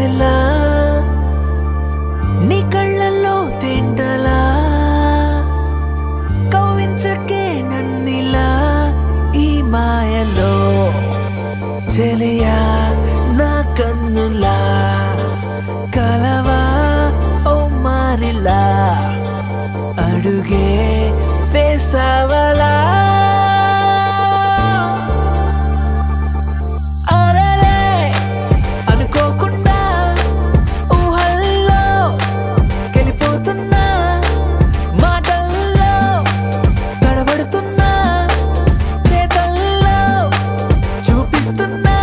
వెన్నెలా నీ కళ్ళల్లో తేంటలా కవ్వించకే నన్నిలా ఈ మాయలో చెలియా నా కన్నులా కలవా ఓ మారిలా అడుగే పేసావలా అరెరే అనుకోకుండా ఊహల్లో గెలిపోతున్నా మాటల్లో తడబడుతున్నా చేతల్లో చూపిస్తున్నా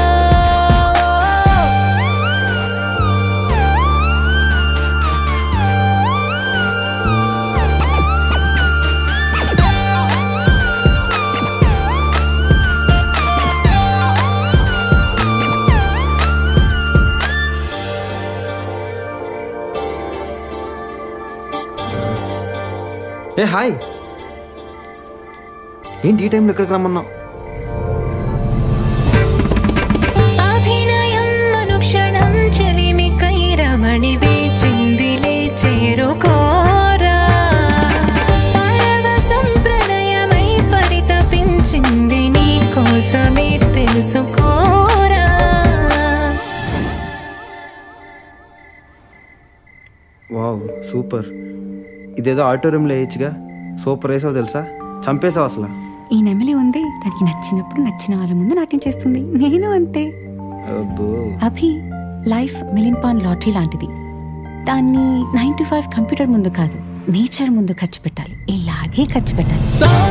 ఏ హాయ్ ఏంటి ఈ టైంలో ఇక్కడికి రమ్మన్నావు అభినయం అనుక్షణం చెలిమి కైరమణి వేచిందిలే చేరుకోరా పరవశం ప్రణయమై పరితపించింది నీ కోసమే తెలుసుకోరా వావ్ సూపర్ ఇదేదో ఆడిటోరియంలో వేయచ్చుగా సూపర్ వేసావు తెలుసా చంపేసావు అసలు ఈ నెమలి ఉంది దానికి నచ్చినప్పుడు నచ్చిన వాళ్ళ ముందు నాట్యం చేస్తుంది నేను అంతే అబ్బో అభి లైఫ్ మిలిన్ పాన్ లాటరీ లాంటిది దాన్ని నైన్ టు ఫైవ్ కంప్యూటర్ ముందు కాదు నేచర్ ముందు ఖర్చు పెట్టాలి ఇలాగే ఖర్చు పెట్టాలి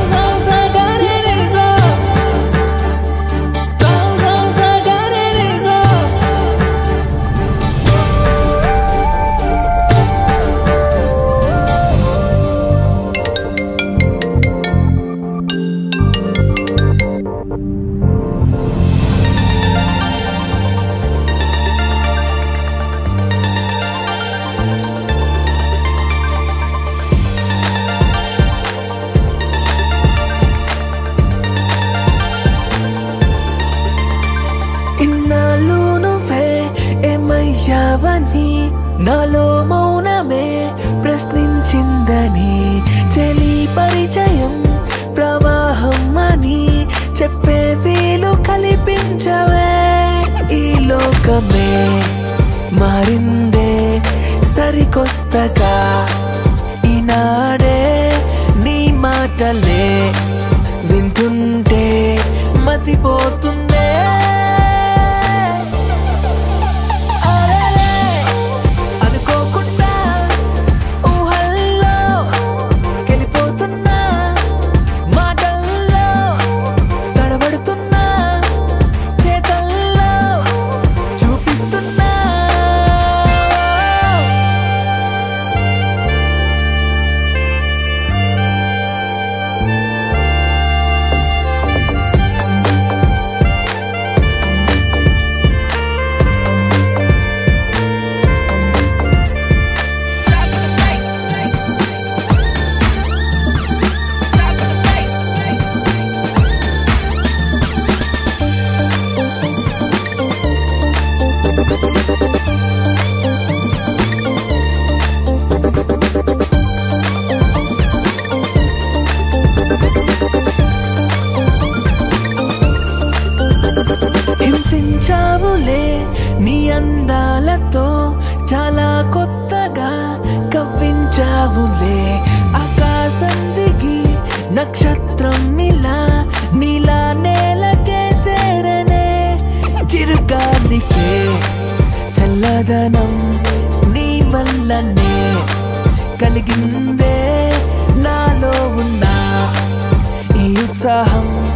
ఇన్నాళ్ళు నువ్వే ఏమయ్యావని నాలో మౌనమే ప్రశ్నించిందని చెలి పరిచయం ప్రవాహం అని చెప్పే వీలు కల్పించవే ఈ లోకమే మారిందే సరికొత్తగా ఈనాడే నీ మాటలే వింటుంటే మతిపోతుందే అరెరే, అనుకోకుండా ఊహల్లో గెలిపోతున్నా మాటల్లో తడబడుతున్నా చేతల్లో చూపిస్తున్నా హింసించావులే నీ అందాలతో చాలా కొత్తగా కవ్వించావులే ఆకాశం దిగి నక్షత్రం ఇలా నీలా నేలకే చేరనే చిరుగాలికే చల్లదనం నీ వల్లనే కలిగిందే నాలో ఉన్న ఈ ఉత్సాహం